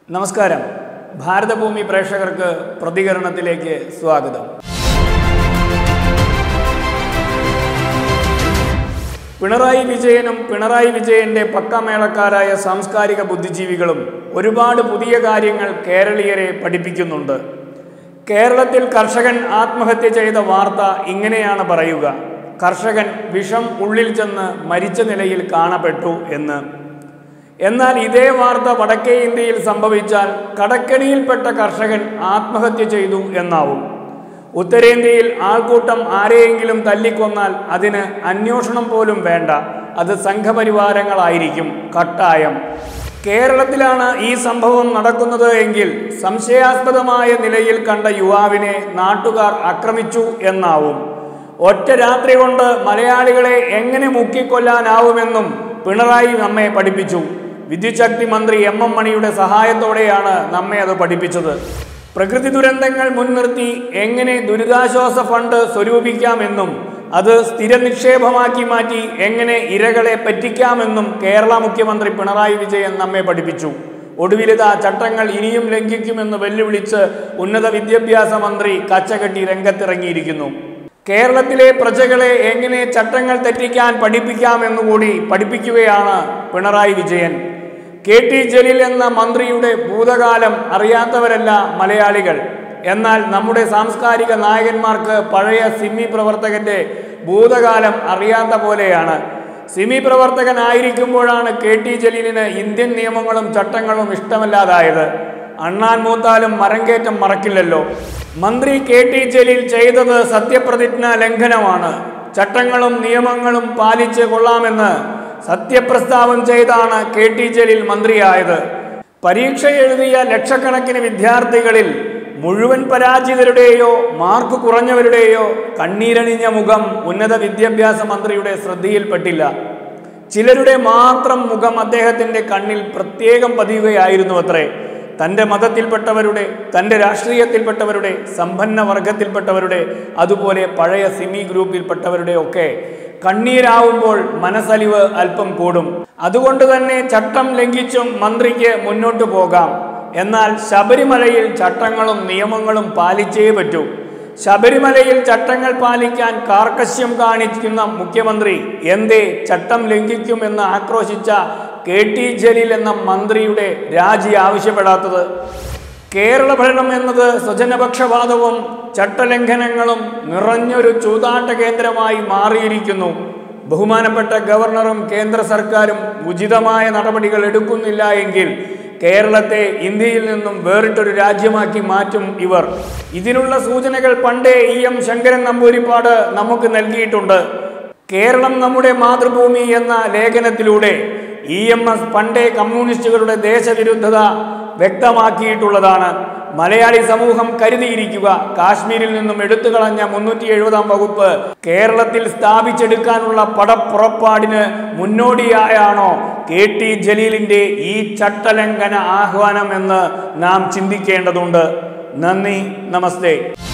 നമസ്കാരം ഭാരതഭൂമി പ്രേക്ഷകർക്ക് പ്രതികരണത്തിലേക്ക് സ്വാഗതം പിണറായി വിജയനും പിണറായി വിജയന്റെ പക്കമേളക്കാരായ സാംസ്കാരിക ബുദ്ധിജീവികളും ഒരുപാട് പുതിയ കാര്യങ്ങൾ കേരളീയരെ പഠിപ്പിക്കുന്നുണ്ട് കേരളത്തിൽ കർഷകൻ ആത്മഹത്യ ചെയ്ത വാർത്ത ഇങ്ങനെയാണ് പറയുക കർഷകൻ വിഷം ഉള്ളിൽ ചെന്ന് മരിച്ച നിലയിൽ കാണപ്പെട്ടു എന്ന് എന്നാൽ ഇതേ വാർത്ത വടക്കേ ഇന്ത്യയിൽ സംഭവിച്ചാൽ കടക്കണിയിൽപ്പെട്ട കർഷകൻ ആത്മഹത്യ ചെയ്തു എന്നാവും ഉത്തരേന്ത്യയിൽ ആൾക്കൂട്ടം ആരെയെങ്കിലും തല്ലിക്കൊന്നാൽ അതിന് അന്വേഷണം പോലും വേണ്ട അത് സംഘപരിവാരങ്ങളായിരിക്കും കട്ടായം കേരളത്തിലാണ് ഈ സംഭവം നടക്കുന്നത് എങ്കിൽ സംശയാസ്പദമായ നിലയിൽ കണ്ട യുവാവിനെ നാട്ടുകാർ ആക്രമിച്ചു എന്നാവും ഒറ്റ രാത്രി കൊണ്ട് മലയാളികളെ എങ്ങനെ മുക്കിക്കൊല്ലാനാവുമെന്നും പിണറായി നമ്മെ പഠിപ്പിച്ചു വിദ്യുച്ഛക്തി മന്ത്രി എം എം മണിയുടെ സഹായത്തോടെയാണ് നമ്മെ അത് പഠിപ്പിച്ചത് പ്രകൃതി ദുരന്തങ്ങൾ മുൻനിർത്തി എങ്ങനെ ദുരിതാശ്വാസ ഫണ്ട് സ്വരൂപിക്കാമെന്നും അത് സ്ഥിര നിക്ഷേപമാക്കി മാറ്റി എങ്ങനെ ഇരകളെ പറ്റിക്കാമെന്നും കേരള മുഖ്യമന്ത്രി പിണറായി വിജയൻ നമ്മെ പഠിപ്പിച്ചു ഒടുവിലിതാ ചട്ടങ്ങൾ ഇനിയും ലംഘിക്കുമെന്ന് വെല്ലുവിളിച്ച് ഉന്നത വിദ്യാഭ്യാസ മന്ത്രി കച്ചകെട്ടി രംഗത്തിറങ്ങിയിരിക്കുന്നു കേരളത്തിലെ പ്രജകളെ എങ്ങനെ ചട്ടങ്ങൾ തെറ്റിക്കാൻ പഠിപ്പിക്കാമെന്നുകൂടി പഠിപ്പിക്കുകയാണ് പിണറായി വിജയൻ കെ ടി ജലീൽ എന്ന മന്ത്രിയുടെ ഭൂതകാലം അറിയാത്തവരല്ല മലയാളികൾ എന്നാൽ നമ്മുടെ സാംസ്കാരിക നായകന്മാർക്ക് പഴയ സിമി പ്രവർത്തകന്റെ ഭൂതകാലം അറിയാത്ത പോലെയാണ് സിമി പ്രവർത്തകനായിരിക്കുമ്പോഴാണ് കെ ടി ജലീലിന് ഇന്ത്യൻ നിയമങ്ങളും ചട്ടങ്ങളും ഇഷ്ടമല്ലാതായത് അണ്ണാൻ മൂത്താലും മരങ്കേറ്റം മറക്കില്ലല്ലോ മന്ത്രി കെ ടി ജലീൽ ചെയ്തത് സത്യപ്രതിജ്ഞ ലംഘനമാണ് ചട്ടങ്ങളും നിയമങ്ങളും പാലിച്ച് കൊള്ളാമെന്ന് സത്യപ്രസ്താവം ചെയ്താണ് കെ ടി ജലീൽ മന്ത്രിയായത് പരീക്ഷ എഴുതിയ ലക്ഷക്കണക്കിന് വിദ്യാർത്ഥികളിൽ മുഴുവൻ പരാജിതരുടെയോ മാർക്ക് കുറഞ്ഞവരുടെയോ കണ്ണീരണിഞ്ഞ മുഖം ഉന്നത വിദ്യാഭ്യാസ മന്ത്രിയുടെ ശ്രദ്ധയിൽപ്പെട്ടില്ല ചിലരുടെ മാത്രം മുഖം അദ്ദേഹത്തിൻ്റെ കണ്ണിൽ പ്രത്യേകം പതിയുകയായിരുന്നു അത്രേ തൻ്റെ മതത്തിൽപ്പെട്ടവരുടെ തൻ്റെ രാഷ്ട്രീയത്തിൽപ്പെട്ടവരുടെ സമ്പന്ന വർഗത്തിൽപ്പെട്ടവരുടെ അതുപോലെ പഴയ സിമി ഗ്രൂപ്പിൽപ്പെട്ടവരുടെ ഒക്കെ കണ്ണീരാവുമ്പോൾ മനസ്സലിവ് അല്പം കൂടും അതുകൊണ്ട് തന്നെ ചട്ടം ലംഘിച്ചും മന്ത്രിക്ക് മുന്നോട്ട് പോകാം എന്നാൽ ശബരിമലയിൽ ചട്ടങ്ങളും നിയമങ്ങളും പാലിച്ചേ പറ്റൂ ശബരിമലയിൽ ചട്ടങ്ങൾ പാലിക്കാൻ കാർക്കശ്യം കാണിക്കുന്ന മുഖ്യമന്ത്രി എന്തേ ചട്ടം ലംഘിക്കുമെന്ന് ആക്രോശിച്ച കെ ടി ജലീൽ എന്ന മന്ത്രിയുടെ രാജി ആവശ്യപ്പെടാത്തത് കേരള ഭരണം എന്നത് സ്വജനപക്ഷപാതവും ചട്ടലംഘനങ്ങളും നിറഞ്ഞൊരു ചൂതാട്ട കേന്ദ്രമായി മാറിയിരിക്കുന്നു ബഹുമാനപ്പെട്ട ഗവർണറും കേന്ദ്ര സർക്കാരും ഉചിതമായ നടപടികൾ എടുക്കുന്നില്ല എങ്കിൽ കേരളത്തെ ഇന്ത്യയിൽ നിന്നും വേറിട്ടൊരു രാജ്യമാക്കി മാറ്റും ഇവർ ഇതിനുള്ള സൂചനകൾ പണ്ടേ ഇ എം ശങ്കരൻ നമ്പൂരിപ്പാട് നമുക്ക് നൽകിയിട്ടുണ്ട് കേരളം നമ്മുടെ മാതൃഭൂമി എന്ന ലേഖനത്തിലൂടെ ഇ എം എസ് പണ്ടേ കമ്മ്യൂണിസ്റ്റുകളുടെ ദേശവിരുദ്ധത വ്യക്തമാക്കിയിട്ടുള്ളതാണ് മലയാളി സമൂഹം കരുതിയിരിക്കുക കാശ്മീരിൽ നിന്നും എടുത്തു കളഞ്ഞ മുന്നൂറ്റി എഴുപതാം വകുപ്പ് കേരളത്തിൽ സ്ഥാപിച്ചെടുക്കാനുള്ള പടപ്പുറപ്പാടിന് മുന്നോടിയായാണോ കെ ടി ജലീലിന്റെ ഈ ചട്ടലംഘന ആഹ്വാനം എന്ന് നാം ചിന്തിക്കേണ്ടതുണ്ട് നന്ദി നമസ്തേ